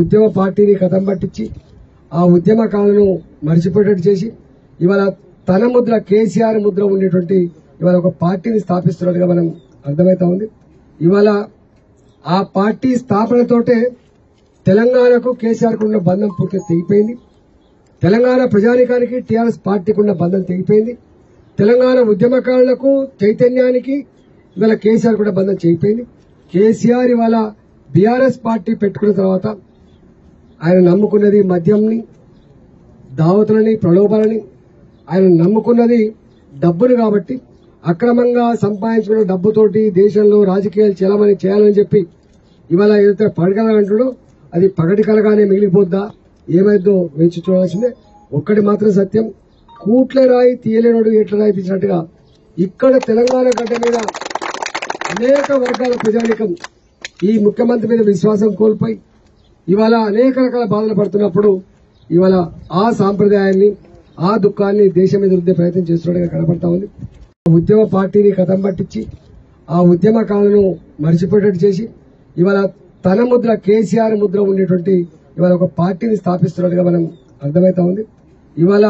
ఉద్యమ పార్టీని కథం పట్టించి ఆ ఉద్యమకాలను మర్చిపోయేటట్టు చేసి ఇవాళ తన ముద్ర కేసీఆర్ ముద్ర ఉండేటువంటి ఇవాళ ఒక పార్టీని స్థాపిస్తున్నట్టుగా మనం అర్థమవుతా ఉంది ఇవాళ ఆ పార్టీ స్థాపనతోటే తెలంగాణకు కేసీఆర్ ఉన్న బంధం పూర్తిగా తెగిపోయింది తెలంగాణ ప్రజానికానికి టీఆర్ఎస్ పార్టీకి ఉన్న బంధం తెగిపోయింది తెలంగాణ ఉద్యమకారులకు చైతన్యానికి ఇవాళ కేసీఆర్ కూడా బంధం చేయిపోయింది కేసీఆర్ ఇవాళ బీఆర్ఎస్ పార్టీ పెట్టుకున్న తర్వాత ఆయన నమ్ముకున్నది మద్యంని దావతులని ప్రలోభాలని ఆయన నమ్ముకున్నది డబ్బును కాబట్టి అక్రమంగా సంపాదించుకున్న డబ్బుతోటి దేశంలో రాజకీయాలు చేయాలని చేయాలని చెప్పి ఇవాళ ఏదైతే పడగల అంటాడో అది పగటి కలగానే మిగిలిపోద్దా ఏమైందో వేచి చూడాల్సిందే ఒక్కటి మాత్రం సత్యం కూట్ల రాయి తీయలేనోడు ఎట్ల రాయి తీసినట్టుగా ఇక్కడ తెలంగాణ గడ్డ మీద అనేక వర్గాల ప్రజానికం ఈ ముఖ్యమంత్రి మీద విశ్వాసం కోల్పోయి ఇవాళ అనేక రకాల బాధలు పడుతున్నప్పుడు ఇవాళ ఆ సాంప్రదాయాన్ని ఆ దుఃఖాన్ని దేశం మీద రుద్దే ప్రయత్నం చేస్తున్నట్టుగా కనపడతా ఉంది ఉద్యమ పార్టీని కథం పట్టించి ఆ ఉద్యమకాలను మర్చిపోయేటట్టు చేసి ఇవాళ తన ముద్ర కేసీఆర్ ముద్ర ఉండేటువంటి ఇవాళ ఒక పార్టీని స్థాపిస్తున్నట్టుగా మనం అర్థమవుతా ఉంది ఇవాళ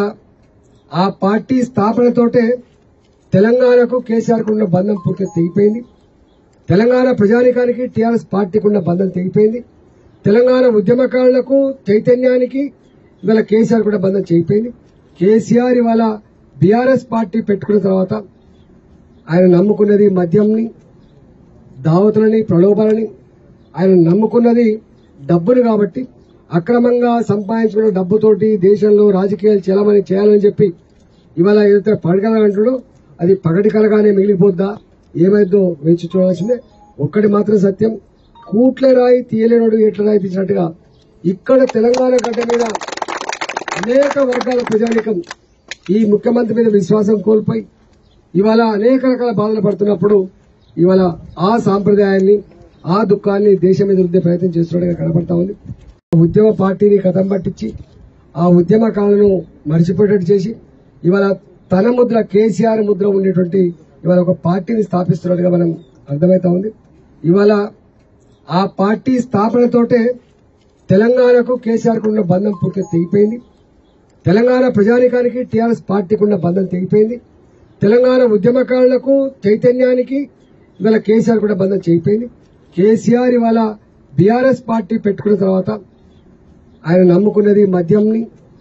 ఆ పార్టీ స్థాపనతోటే తెలంగాణకు కేసీఆర్ ఉన్న బంధం పూర్తిగా తెగిపోయింది తెలంగాణ ప్రజానికానికి టీఆర్ఎస్ పార్టీకి ఉన్న బంధం తెగిపోయింది తెలంగాణ ఉద్యమకారులకు చైతన్యానికి ఇవాళ కేసీఆర్ కూడా బంధం చేయిపోయింది కేసీఆర్ ఇవాళ బీఆర్ఎస్ పార్టీ పెట్టుకున్న తర్వాత ఆయన నమ్ముకున్నది మద్యంని దావతులని ప్రలోభాలని ఆయన నమ్ముకున్నది డబ్బును కాబట్టి అక్రమంగా సంపాదించుకున్న డబ్బుతోటి దేశంలో రాజకీయాలు చేయాలని చేయాలని చెప్పి ఇవాళ ఏదైతే పడగల అంటాడో అది పగటి కలగానే మిగిలిపోద్దా ఏమైందో వేచి చూడాల్సిందే ఒక్కటి మాత్రం సత్యం కూట్ల రాయి తీయలేనోడు ఎట్ల రాయి తీసినట్టుగా ఇక్కడ తెలంగాణ గడ్డ మీద అనేక వర్గాల ప్రజానికం ఈ ముఖ్యమంత్రి మీద విశ్వాసం కోల్పోయి ఇవాళ అనేక రకాల బాధలు పడుతున్నప్పుడు ఇవాళ ఆ సాంప్రదాయాన్ని ఆ దుఃఖాన్ని దేశం మీద రుద్దే ప్రయత్నం చేస్తున్నట్టుగా కనపడతా ఉంది ఉద్యమ పార్టీని కథం పట్టించి ఆ ఉద్యమకాలను మర్చిపోయేటట్టు చేసి ఇవాళ తన ముద్ర కేసీఆర్ ముద్ర ఉండేటువంటి ఇవాళ ఒక పార్టీని స్థాపిస్తున్నట్టుగా మనం అర్థమవుతా ఉంది ఇవాళ ఆ పార్టీ స్థాపనతోటే తెలంగాణకు కేసీఆర్ ఉన్న బంధం పూర్తిగా తెగిపోయింది తెలంగాణ ప్రజానికానికి టీఆర్ఎస్ పార్టీకి ఉన్న బంధం తెగిపోయింది తెలంగాణ ఉద్యమకారులకు చైతన్యానికి ఇవాళ కేసీఆర్ కూడా బంధం చేయిపోయింది కేసీఆర్ ఇవాళ బీఆర్ఎస్ పార్టీ పెట్టుకున్న తర్వాత ఆయన నమ్ముకున్నది మద్యంని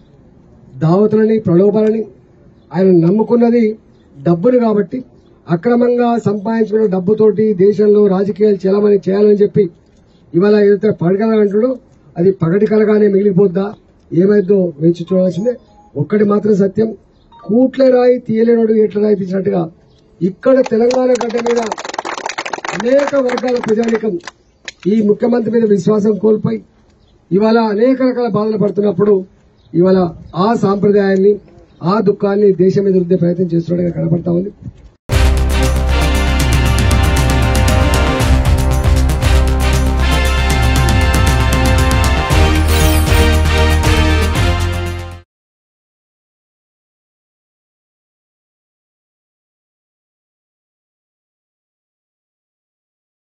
దావతులని ప్రలోభాలని ఆయన నమ్ముకున్నది డబ్బును కాబట్టి అక్రమంగా సంపాదించుకున్న డబ్బుతోటి దేశంలో రాజకీయాలు చేయాలని చేయాలని చెప్పి ఇవాళ ఏదైతే పడగల అంటాడో అది పగటి కలగానే మిగిలిపోద్దా ఏమైందో వేచి చూడాల్సిందే ఒక్కటి మాత్రం సత్యం కూట్ల రాయి తీయలేనోడు ఎట్ల రాయి తీసినట్టుగా ఇక్కడ తెలంగాణ గడ్డ మీద అనేక వర్గాల ప్రజానికం ఈ ముఖ్యమంత్రి మీద విశ్వాసం కోల్పోయి ఇవాళ అనేక రకాల బాధలు పడుతున్నప్పుడు ఇవాళ ఆ సాంప్రదాయాన్ని ఆ దుఃఖాన్ని దేశం మీద రుద్దే ప్రయత్నం చేస్తున్నట్టుగా కనపడతా ఉంది